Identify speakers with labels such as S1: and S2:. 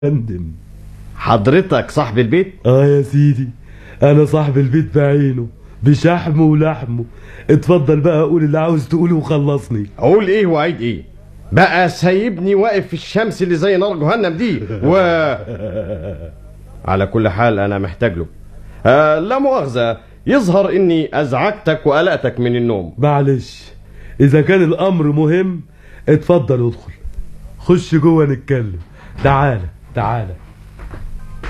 S1: فندم
S2: حضرتك صاحب البيت
S1: اه يا سيدي انا صاحب البيت بعينه بشحمه ولحمه اتفضل بقى قول اللي عاوز تقوله وخلصني
S2: اقول ايه وعيد ايه بقى سايبني واقف في الشمس اللي زي نار جهنم دي و على كل حال انا محتاج له آه لا مؤاخذة يظهر اني ازعجتك وقلقتك من النوم
S1: معلش اذا كان الامر مهم اتفضل ادخل خش جوه نتكلم تعالى تعالى